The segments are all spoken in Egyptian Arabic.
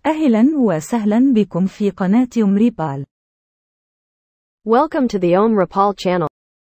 أهلا وسهلا بكم في قناة أمريبال Welcome to the Om Rapal channel.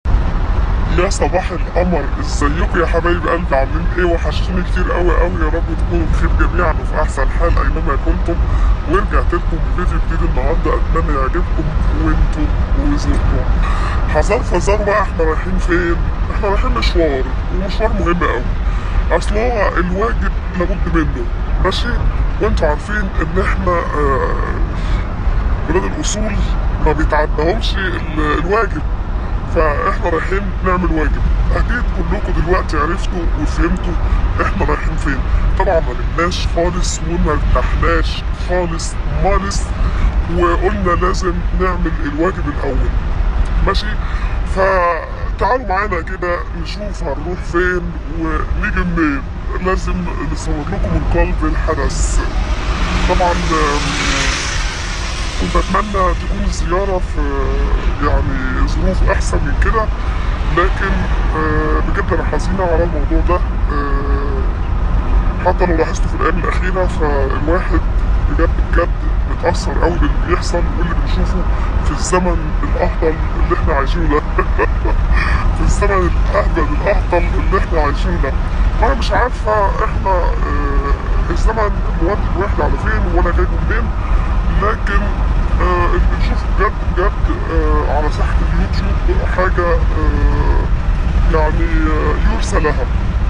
يا صباح القمر ازيكم يا حبايب قلبي عاملين ايه وحشتوني كتير قوي قوي يا رب تكونوا بخير جميعا وفي احسن حال اينما كنتم ورجعت لكم بفيديو جديد النهارده اتمنى يعجبكم وانتم وذوقكم حذر فزار بقى احنا رايحين فين احنا رايحين مشوار ومشوار مهم قوي اصل هو الواجب لابد منه ماشي وانتوا عارفين ان احنا آه ولاد الاصول ما بيتعدهمش ال- الواجب فاحنا رايحين نعمل واجب اكيد كلكم دلوقتي عرفتوا وفهمتوا احنا رايحين فين طبعا ما نمناش خالص وما ارتحناش خالص مالص وقلنا لازم نعمل الواجب الاول ماشي فتعالوا معانا كده نشوف هنروح فين ونيجي منين لازم نصور لكم من قلب الحدث طبعا آم، كنت اتمنى تكون الزياره في يعني ظروف احسن من كده لكن آه، بجد انا حزينه على الموضوع ده آه، حتى لو لاحظتوا في الايام الاخيره فالواحد بجد بجد متاثر قوي باللي بيحصل واللي بنشوفه في الزمن الاهطل اللي احنا عايشينه ده في الزمن الاهبل الاهطل اللي احنا عايشينه ده وانا مش عارفه احنا آه، الزمن مودي الواحد على فين وانا جاي منين لكن آه اللي بنشوفه بجد بجد آه على ساحة اليوتيوب حاجة آه يعني آه يرثى لها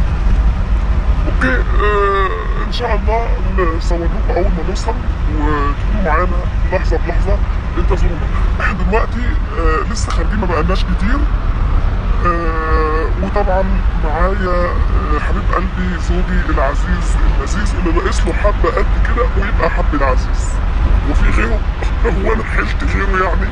اوكي آه ان شاء الله نصور لكم اول ما نوصل وتكونوا معانا لحظة بلحظة انتظرونا احنا دلوقتي آه لسه خارجين ما بقالناش كتير آه وطبعا معايا آه حبيب قلبي زوجي العزيز اللذيذ اللي ناقص له حبه قد كده ويبقى حب العزيز وفي غيره هو انا حلت غيره يعني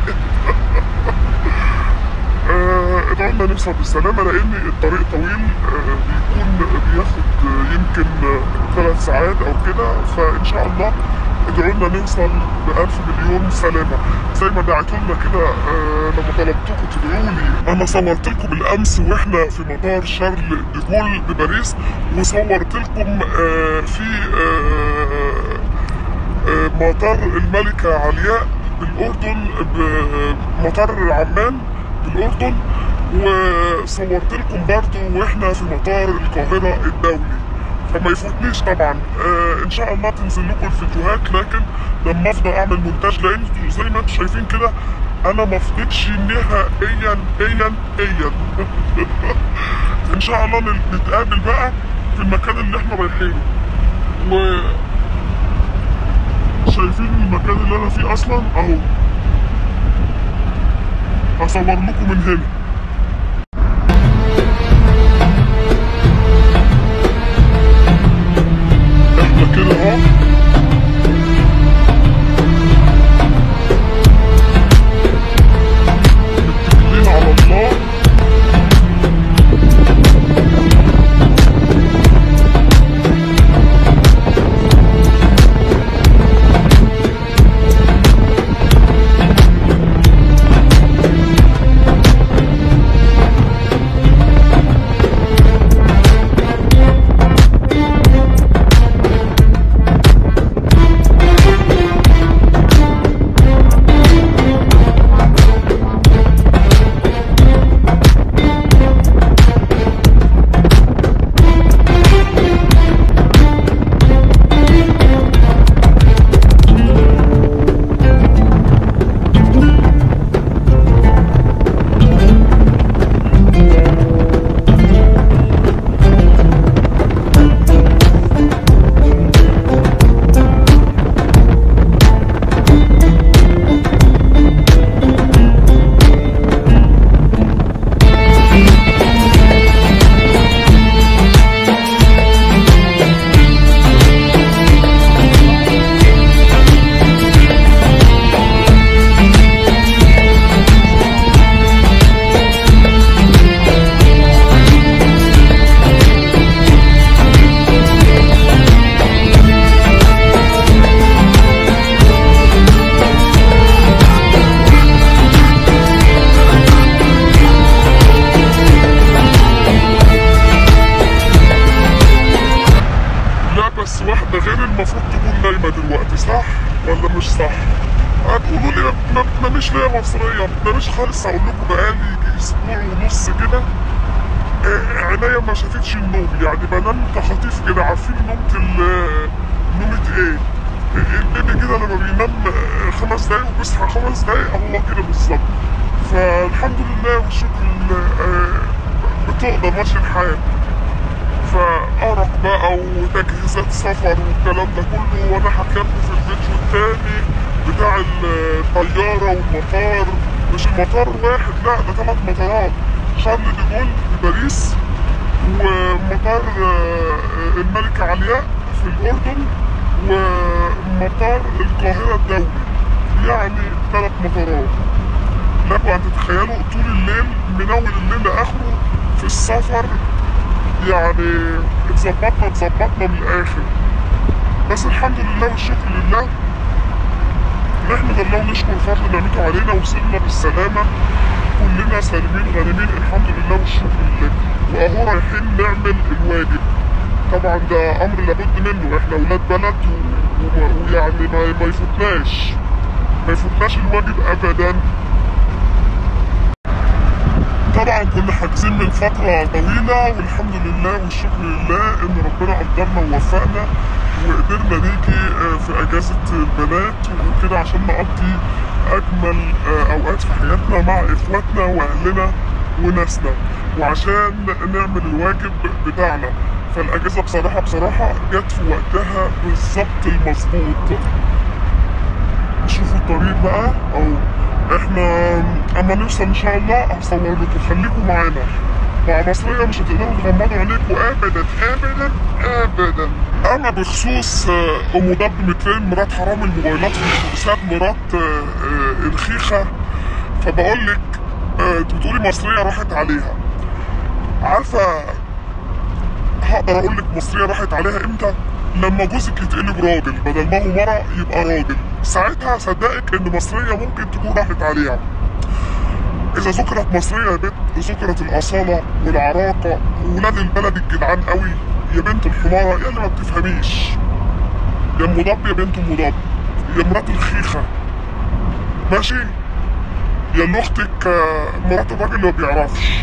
آه ادعوا نوصل بالسلامه لان الطريق طويل آه بيكون بياخد آه، يمكن آه، ثلاث ساعات او كده فان شاء الله ادعوا لنا نوصل بألف مليون سلامة زي ما دعيتوا لنا كده آه لما طلبتكم تدعوا لي انا صورت لكم بالامس واحنا في مطار شارل ديغول بباريس وصورت لكم آه في آه آه مطار الملكة علياء بالأردن بمطار عمان بالأردن وصورت لكم برضو واحنا في مطار القاهرة الدولي فما يفوتنيش طبعا آه ان شاء الله تنزل لكم الفيديوهات لكن لما افضل اعمل مونتاج لان انتوا زي ما انتم شايفين كده انا ما فضيتش نهائيا ايا ايا ان شاء الله نتقابل بقى في المكان اللي احنا رايحينه و شايفين المكان اللي انا فيه اصلا اهو هصور لكم من هنا احنا كده اهو متكلين على الله دلوقتي صح ولا مش صح هتقولوا لي ما- ما مش ليا مصرية ما مش خالص هقول لكم بقالي يجي اسبوع ونص كده آه، عينيا ما شافتش النوم يعني بنام تخاطيف كده عارفين نومة ال نومة ايه البيبي كده لما بينام آه، خمس دقايق وبيصحى خمس دقايق هو كده بالظبط فالحمد لله والشكر لله آه، بتقدر ماشي الحال فأرق بقى وتجهيزات سفر والكلام ده كله وانا حكيت لكم في الفيديو التاني بتاع الطيارة والمطار مش المطار واحد لا ده ثلاث مطارات شارل دي جول في باريس ومطار آه، الملكة علياء في الأردن ومطار القاهرة الدولي يعني ثلاث مطارات لكم أن تتخيلوا طول الليل من أول الليل لآخره في السفر يعني اتظبطنا اتظبطنا من الآخر بس الحمد لله والشكر لله نحمد الله ونشكر فضل نعمته علينا وصلنا بالسلامة كلنا سالمين غانمين الحمد لله والشكر لله وأهو رايحين نعمل الواجب طبعا ده أمر لابد منه احنا ولاد بلد و- و- ويعني ما, ما يفوتناش ما يفوتناش الواجب أبدا طبعا كنا حاجزين من فترة طويلة والحمد لله والشكر لله ان ربنا قدرنا ووفقنا وقدرنا نيجي آه، في اجازة البنات وكده عشان نقضي اجمل آه، اوقات في حياتنا مع اخواتنا واهلنا وناسنا وعشان نعمل الواجب بتاعنا فالاجازة بصراحة بصراحة جت في وقتها بالظبط المظبوط شوفوا الطريق بقى او احنا اما نوصل ان شاء الله هصور لكم خليكم معانا مع مصرية مش هتقدروا تغمضوا عينيكم ابدا ابدا ابدا اما بخصوص آه، ام ضب مترين مرات حرام الموبايلات في الاتوبيسات مرات آه، آه، الخيخة فبقول لك آه، انت بتقولي مصرية راحت عليها عارفة هقدر اقول لك مصريه راحت عليها امتى لما جوزك يتقلب راجل بدل ما هو مرة يبقى راجل ساعتها صدقك ان مصريه ممكن تكون راحت عليها اذا ذكرت مصريه يا بنت ذكرت الاصاله والعراقه وولاد البلد الجدعان قوي يا بنت الحماره يا اللي ما بتفهميش يا ام ضب يا بنت ام ضب يا مرات الخيخه ماشي يا اللي اختك آه، مرات الراجل اللي ما بيعرفش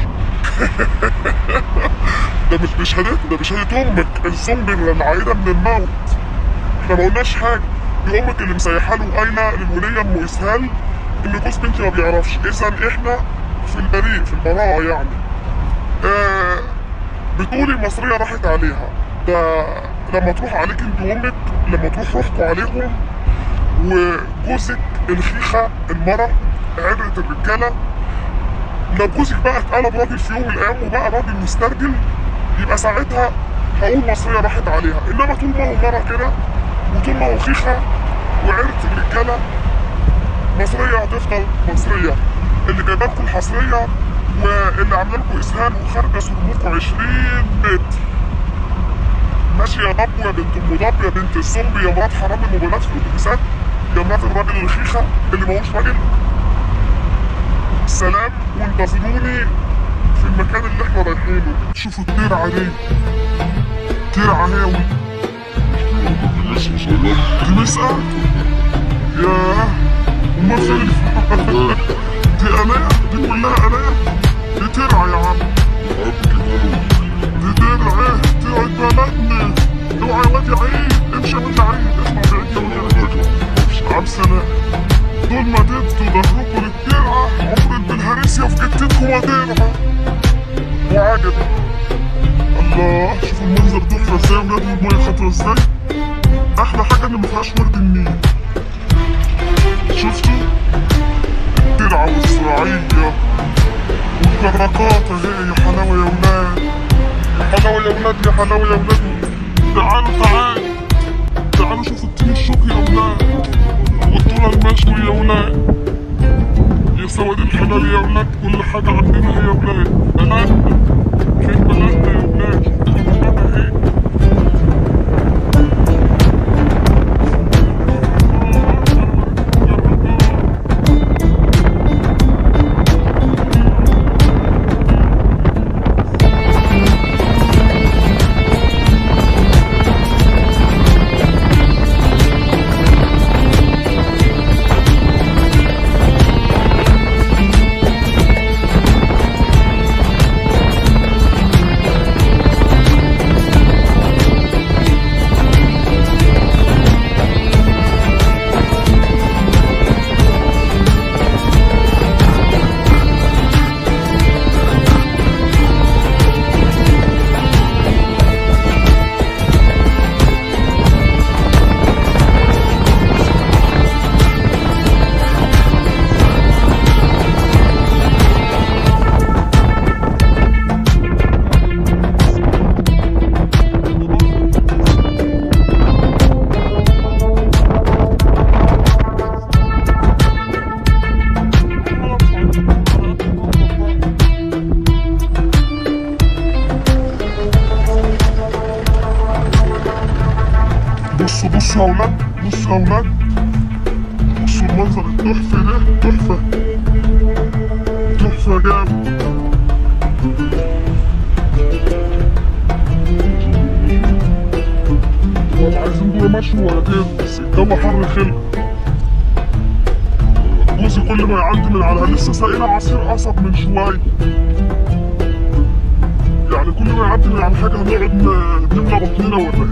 ده مش بشهادتنا ده بشهادة أمك الزومبي العائلة من الموت احنا ما قلناش حاجة دي أمك اللي مسيحة له قايلة للولية أم إسهال إن جوز بنتي ما بيعرفش إذا إحنا في البريء في البراءة يعني آه بتقولي مصرية راحت عليها ده لما تروح عليك انت وامك لما تروح روحكوا عليهم وجوزك الخيخة المرة عبرة الرجالة لو جوزك بقى اتقلب راجل في يوم من الايام وبقى راجل مسترجل يبقى ساعتها هقول مصرية راحت عليها انما طول ما هو مرة كده وطول ما هو خيخة وعرت الرجالة مصرية هتفضل مصرية اللي جايبه لكم الحصرية واللي عامله لكم اسهال وخارجة صدمكم 20 متر ماشي يا ضب يا بنت ام ضب يا بنت الزومبي يا مرات حرام الموبايلات في الاتوبيسات يا مرات الراجل الخيخة اللي ماهوش راجل سلام وانتظروني في المكان اللي احنا رايحينه شوفوا الترعة دي ترعة هاوي دي مسقى ياه امال فين دي قناة دي كلها قناة دي ترعة يا عم دي ترعة ايه ترعة بلدنا اوعى يا واد يا عيد امشي يا واد يا عيد اسمع بعيد يا واد يا عيد عم سلام طول ما تدوا ظهركم للترعة عمر البلهارسيا في جتتكم هترعى وعجب الله شوفوا المنظر تحفة ازاي ولاد والمية خطرة ازاي احلى حاجة ان مفيهاش ورد النيل شفتوا الترعة والزراعية والكراكات اهي يا حلاوة يا ولاد يا حلاوة يا ولاد يا حلاوة يا ولاد تعالوا تعالوا تعالوا شوفوا التين الشوكي يا ولاد والذرة المشوي يا ولاد يا سواد الحلال يا ولاد كل حاجة عندنا هي يا ولاد بلدنا فين بلدنا يا ولاد احنا بلدنا ايه يا ولاد بصوا المنظر التحفة ده تحفة تحفة جامد ولا عايزين دول مشي ولا كده بس الجو حر خلق جوزي كل ما يعدي من على لسه ساقينا عصير قصب من شوية يعني كل ما يعدي من على حاجة هنقعد ن- نملى بطننا ولا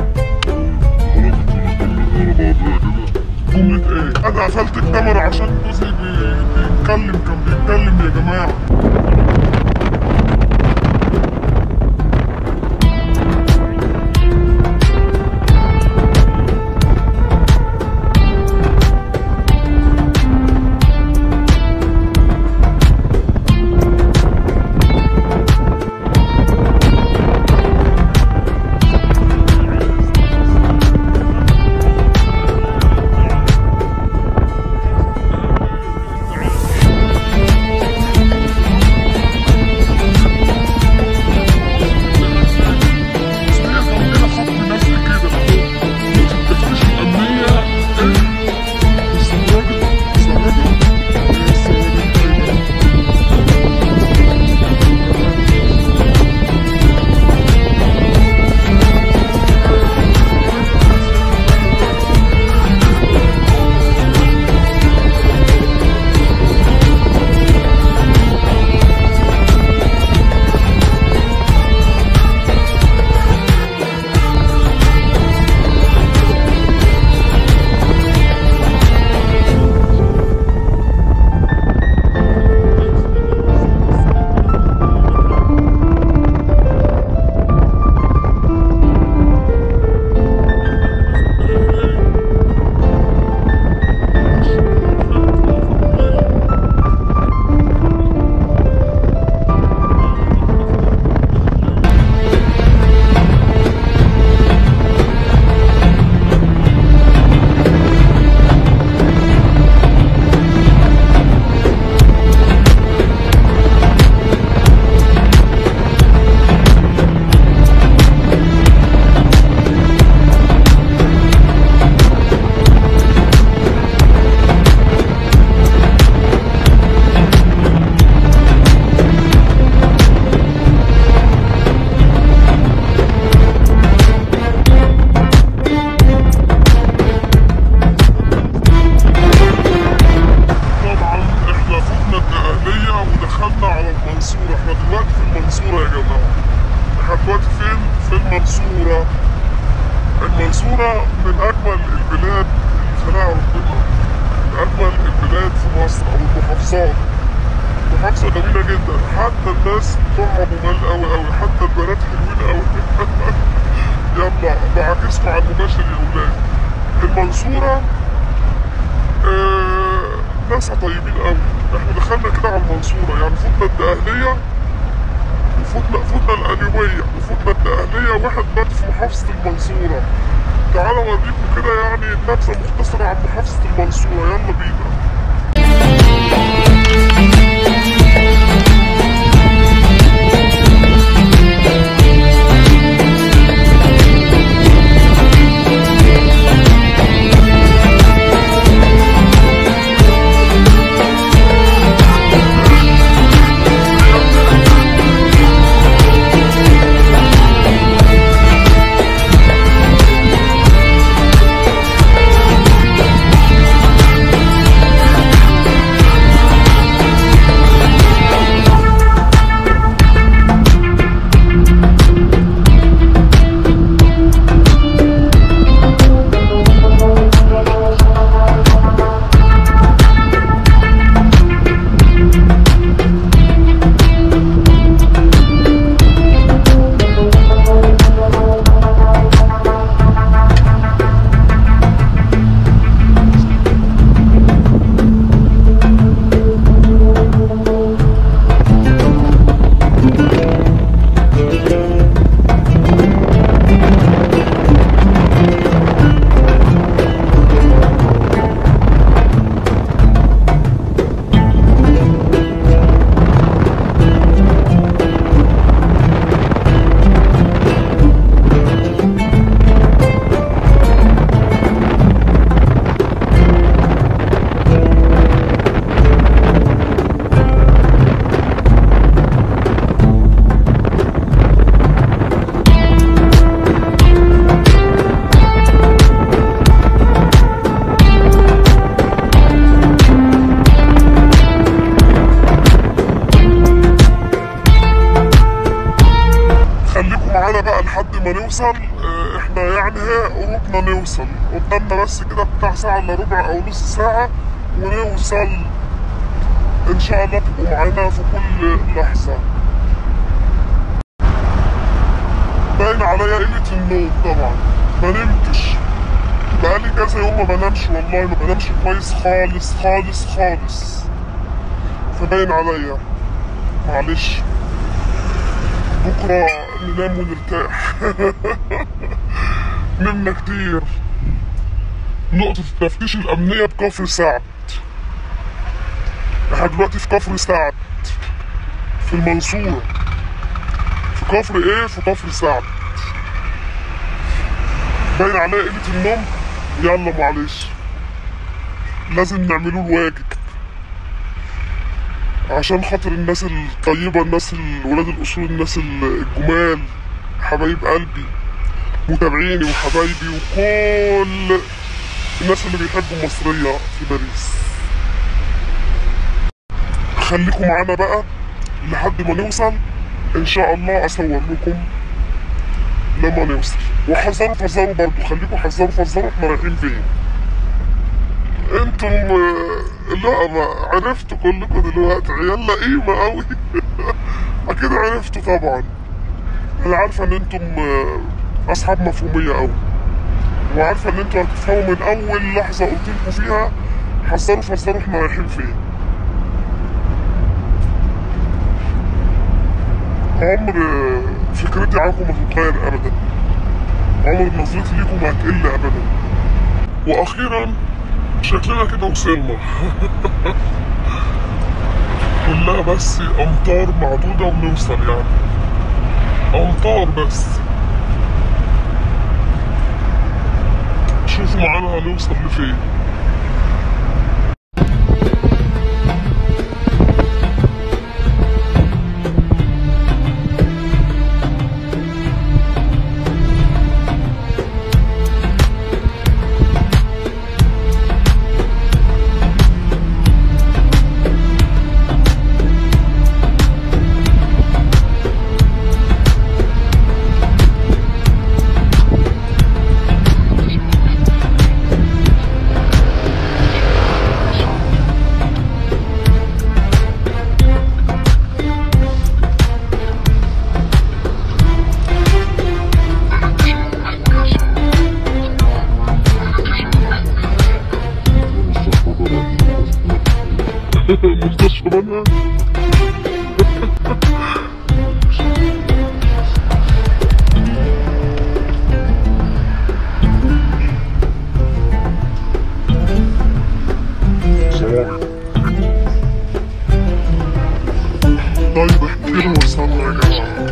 ايه؟ جملة ايه؟ انا قفلت الكاميرا عشان جوزي بي- بيتكلم كان بيتكلم يا جماعة بس هي جنبنا خط نفسي كده التفتيش الأمنية إيه؟ السواجد السواجد إيه السواجد أيوة طبعا احنا فوتنا الدقهلية ودخلنا على المنصورة احنا دلوقتي في المنصورة يا جماعة احنا دلوقتي فين؟ في المنصورة المنصورة من أجمل البلاد اللي خلقها ربنا من أجمل البلاد في مصر أو المحافظات محافظة جميلة جدا حتى الناس بتوعها جمال أوي أوي حتى البنات حلوين أوي يلا بعكسكم على المباشر يا ولاد المنصورة آه، ناسها طيبين قوي احنا دخلنا كده على المنصورة يعني فوتنا الدقهلية وفوتنا فوتنا القليوبية وفوتنا الدقهلية واحد مات في محافظة المنصورة تعالوا اوريكم كده يعني نبذة مختصرة عن محافظة المنصورة يلا بينا نوصل قدامنا بس كده بتاع ساعة الا ربع او نص ساعة ونوصل ان شاء الله تبقوا معانا في كل لحظة باين عليا قلة النوم طبعا ما نمتش بقالي كذا يوم ما بنامش والله ما بنامش كويس خالص خالص خالص فباين عليا معلش بكرة ننام ونرتاح نمنا كتير نقطة التفتيش الأمنية بكفر سعد احنا دلوقتي في كفر سعد في المنصورة في كفر ايه؟ في كفر سعد باين عليا قلة النوم يلا معلش لازم نعملوا الواجب عشان خاطر الناس الطيبة الناس ال- ولاد الأصول الناس ال- الجمال حبايب قلبي متابعيني وحبايبي وكل الناس اللي بيحبوا مصرية في باريس خليكم معانا بقى لحد ما نوصل ان شاء الله اصور لكم لما نوصل وحذروا فذروا برضو خليكم حذروا فذروا احنا رايحين فين انتم آه، لا ما عرفتوا كلكم دلوقتي عيال لئيمة قوي اكيد عرفتوا طبعا انا عارفة ان انتم آه، اصحاب مفهومية قوي وعارفة ان انتوا هتفهموا من اول لحظة قلت لكم فيها حذروا فذروا احنا رايحين فين عمر آه، فكرتي عنكم ما تتغير ابدا عمر نظرتي ليكم ما هتقل ابدا واخيرا شكلنا كده وصلنا كلها بس امتار معدودة ونوصل يعني امتار بس شوفوا معانا هنوصل لفين مستشفى بنها سلام طيب احكي لهم وصلنا يا جماعة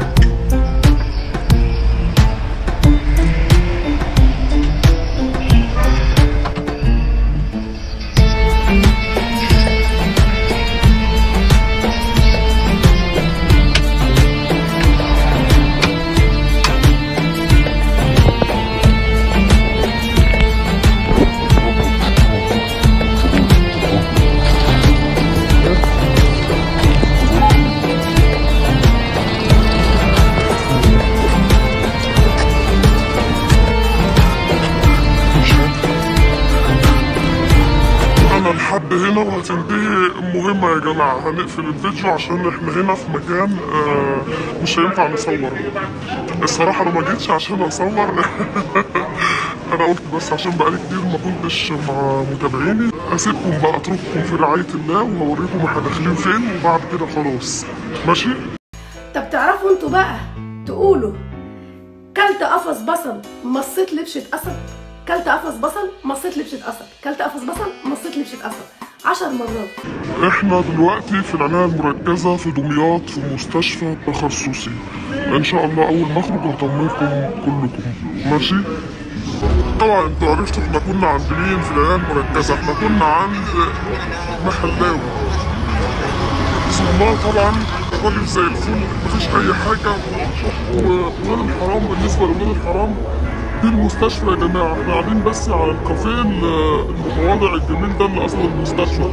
انا لحد هنا وهتنتهي المهمة يا جماعة هنقفل الفيديو عشان احنا هنا في مكان آه مش هينفع نصور الصراحة انا ما جيتش عشان اصور انا قلت بس عشان بقالي كتير ما كنتش مع متابعيني اسيبكم بقى اترككم في رعاية الله وهوريكم احنا داخلين فين وبعد كده خلاص ماشي طب تعرفوا انتوا بقى تقولوا كلت قفص بصل مصيت لبشة اسد كلت قفص بصل مصيت لبشة اسد كلت قفص بصل مصيت لبشة اسد عشر مرات احنا دلوقتي في العناية المركزة في دمياط في مستشفى تخصصي ان شاء الله اول ما اخرج هطمنكم كلكم ماشي طبعا انتوا عرفتوا احنا كنا عند مين في العناية المركزة احنا كنا عند محلاوي بسم الله طبعا راجل زي الفل مفيش اي حاجة وولاد الحرام بالنسبة لولاد الحرام دي المستشفى يا جماعة احنا قاعدين بس على الكافيه ال- المتواضع الجميل ده اللي اصلا المستشفى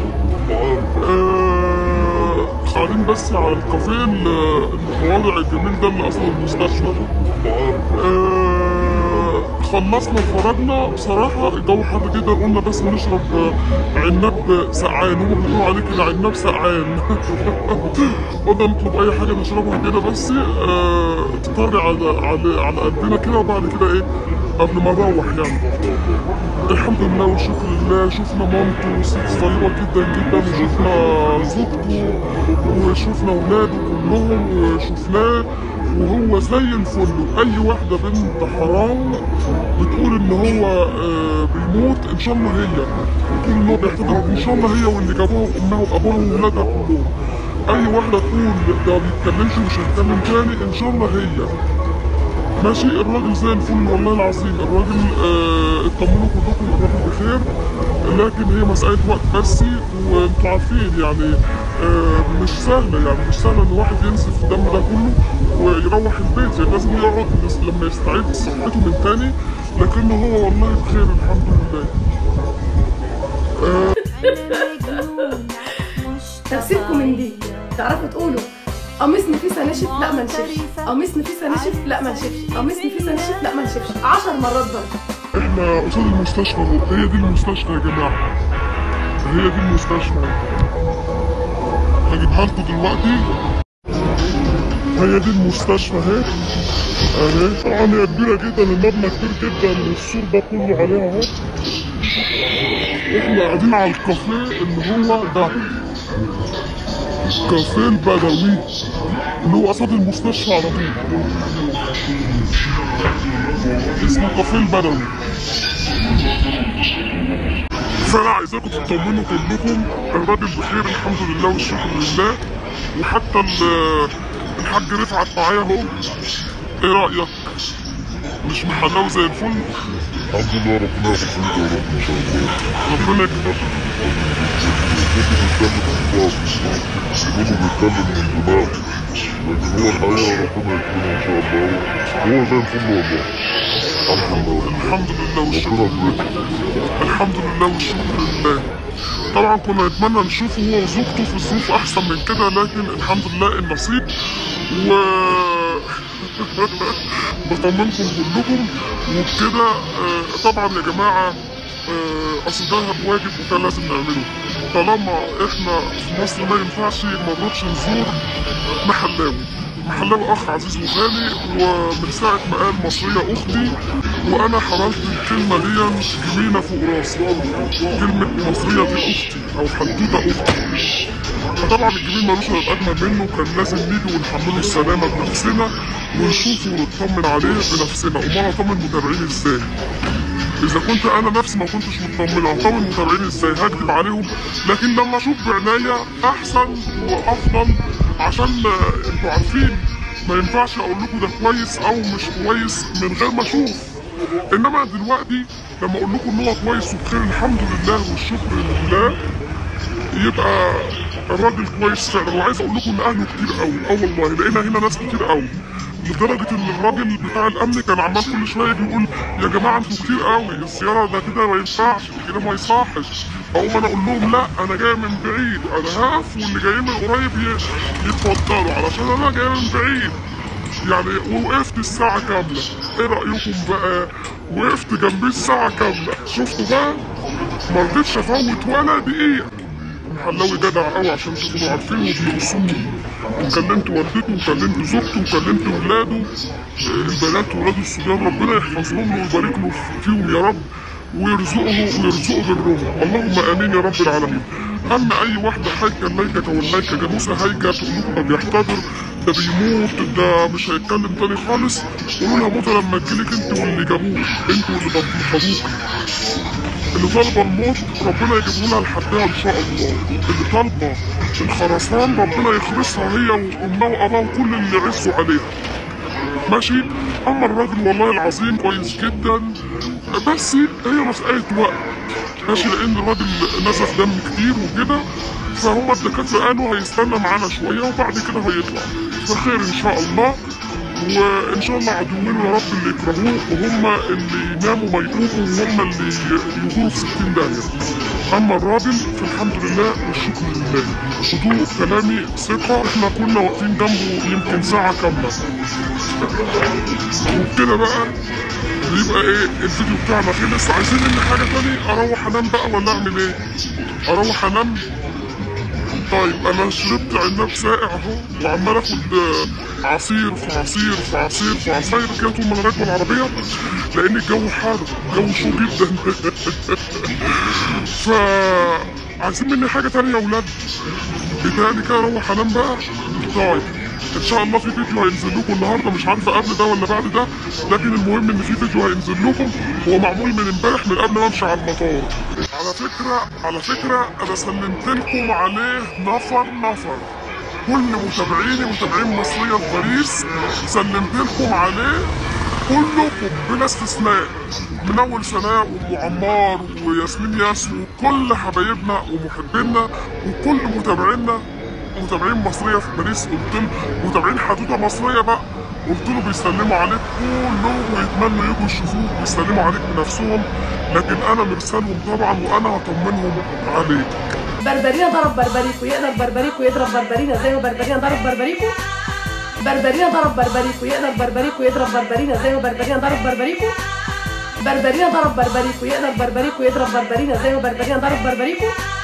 آه، قاعدين بس على الكافيه ال- المتواضع الجميل ده اللي اصلا المستشفى آه، خلصنا اتفرجنا بصراحة الجو حر جدا قلنا بس نشرب آه، عناب سقعان هما بيقولوا عليه كده عناب سقعان قلنا نطلب أي حاجة نشربها كده بس آه، تطري على على على قدنا كده وبعد كده إيه قبل ما نروح يعني الحمد لله والشكر لله شفنا مامته ست طيبة جدا جدا وشفنا زوجته وشفنا ولاده كلهم وشفناه وهو زي الفل اي واحدة بنت حرام بتقول ان هو آه، بيموت ان شاء الله هي بتقول ان هو بيحتضر ان شاء الله هي واللي جابوها وامها وابوها وولادها كلهم اي واحدة تقول ده ما بيتكلمش ومش هيتكلم تاني ان شاء الله هي ماشي الراجل زي الفل والله العظيم الراجل آه، اطمنوا كلكم الراجل بخير لكن هي مسألة وقت بس وانتوا عارفين يعني آه، مش سهلة يعني مش سهلة ان واحد ينزف الدم ده كله ويروح البيت يعني لازم يقعد بس لما يستعيد صحته من تاني لكنه هو والله بخير الحمد لله طب سيبكم من دي تعرفوا تقولوا قميص نفيسة نشف لا ما نشفش قميص نفيسة نشف لا ما نشفش قميص نفيسة نشف لا ما نشفش عشر مرات برضه احنا قصاد المستشفى اهو هي دي المستشفى يا جماعة هي دي المستشفى هجيبها لكم دلوقتي هي دي المستشفى اهي اهي طبعا هي كبيرة جدا المبنى كبير جدا والسور ده كله عليها اهو احنا قاعدين على الكافيه اللي هو ده الكافيه البدوي اللي هو قصاد المستشفى على طول اسمه كافيه البدوي فانا عايزاكم تطمنوا كلكم الراجل بخير الحمد لله والشكر لله وحتى ال- الحاج رفعت معايا اهو ايه رايك مش محلاوي زي الفل الحمد لله ربنا يغفر لك يا رب ان شاء الله ربنا يكبر كله بيتكلم من دماغه لكن هو الحقيقة ربنا يكرمه ان شاء الله هو زي الفل والله الحمد لله الحمد لله والشكر ربنا يكرمه الحمد لله والشكر لله طبعا كنا نتمنى نشوفه هو وزوجته في ظروف احسن من كده لكن الحمد لله النصيب و بطمنكم كلكم وبكده آه، طبعا يا جماعه آه، اصل ده واجب وكان لازم نعمله طالما احنا في مصر ما ينفعش ما نروحش نزور محلاوي محلاوي اخ عزيز وغالي ومن ساعه ما قال مصريه اختي وانا حملت الكلمه دي جميله فوق راسي كلمه مصريه دي اختي او حدوته اختي فطبعا الجميل ملوش غير اجمل منه كان لازم نيجي ونحمله السلامه بنفسنا ونشوفه ونطمن عليه بنفسنا امال اطمن متابعين ازاي اذا كنت انا نفسي ما كنتش مطمن اطمن متابعين ازاي هكذب عليهم لكن لما اشوف بعناية احسن وافضل عشان آه، انتوا عارفين ما ينفعش اقول لكم ده كويس او مش كويس من غير ما اشوف انما دلوقتي لما اقول لكم ان هو كويس وبخير الحمد لله والشكر لله يبقى الراجل كويس فعلا وعايز اقول لكم ان اهله كتير قوي اه والله لقينا هنا ناس كتير قوي لدرجة ان الراجل بتاع الامن كان عمال كل شوية بيقول يا جماعة انتوا كتير قوي الزيارة ده كده ما ينفعش كده ما يصحش اقوم انا اقول لهم لا انا جاي من بعيد انا هقف واللي جايين من قريب ي- يتفضلوا علشان انا جاي من بعيد يعني ووقفت الساعة كاملة ايه رأيكم بقى وقفت جنبي الساعة كاملة شفتوا بقى ما رضيتش افوت ولا دقيقة محلاوي جدع قوي عشان تكونوا عارفين وبيوصوني وكلمت والدته وكلمت زوجته وكلمت ولاده آه، البنات وولاده الصبيان ربنا يحفظهم له ويبارك له فيهم يا رب ويرزقه ويرزقه بالروح اللهم امين يا رب العالمين اما اي واحده حاجه ليكه كوليكه جاموسه هايجه تقول لكم ده بيحتضر ده بيموت ده مش هيتكلم تاني خالص قولوا لها موتة لما تجيلك انت واللي جابوك انتوا اللي ضبطوك اللي طالبه الموت ربنا يجيبه لها لحدها ان شاء الله اللي طالبه الخرسان ربنا يخلصها هي وامها واباها وكل اللي عزوا عليها ماشي اما الراجل والله العظيم كويس جدا بس هي مسألة وقت ماشي لان الراجل نزف دم كتير وكده فهم الدكاترة قالوا هيستنى معانا شوية وبعد كده هيطلع فخير ان شاء الله وان شاء الله عدوين يا رب اللي يكرهوه وهم اللي يناموا ما يقوموا وهم اللي يجوروا في 60 داهية اما الراجل فالحمد لله والشكر لله هدوء كلامي ثقة احنا كنا واقفين جنبه يمكن ساعة كاملة وبكده بقى ويبقى ايه الفيديو بتاعنا خلص عايزين مني حاجه تاني اروح انام بقى ولا اعمل ايه اروح انام طيب انا شربت عناب ساقع اهو وعمال اخد آه، عصير في عصير في عصير في عصير كده طول ما انا راكب العربيه لان الجو حار الجو شو جدا ف عايزين مني حاجه تانية يا ولاد بتهيألي كده اروح انام بقى طيب ان شاء الله في فيديو هينزل لكم النهارده مش عارفه قبل ده ولا بعد ده لكن المهم ان في فيديو هينزل لكم هو معمول من امبارح من قبل ما امشي على المطار على فكره على فكره انا سلمت لكم عليه نفر نفر كل متابعيني متابعين مصريه في باريس سلمت لكم عليه كلكم بلا استثناء من اول سناء وعمار وياسمين ياس وكل حبايبنا ومحبينا وكل متابعينا متابعين مصريه في باريس قلت لهم متابعين حدوته مصريه بقى قلت له بيسلموا عليك كلهم ويتمنوا يجوا يشوفوك ويسلموا عليك بنفسهم لكن انا مرسلهم طبعا وانا هطمنهم عليك بربرينا ضرب بربريكو يقدر بربريكو يضرب بربرينا زي ما بربرينا ضرب بربريكو بربرينا ضرب بربريكو يقدر بربريكو يضرب بربرينا زي ما بربرينا ضرب بربريكو بربرينا ضرب بربريكو يقدر بربريكو يضرب بربرينا زي ما بربرينا ضرب بربريكو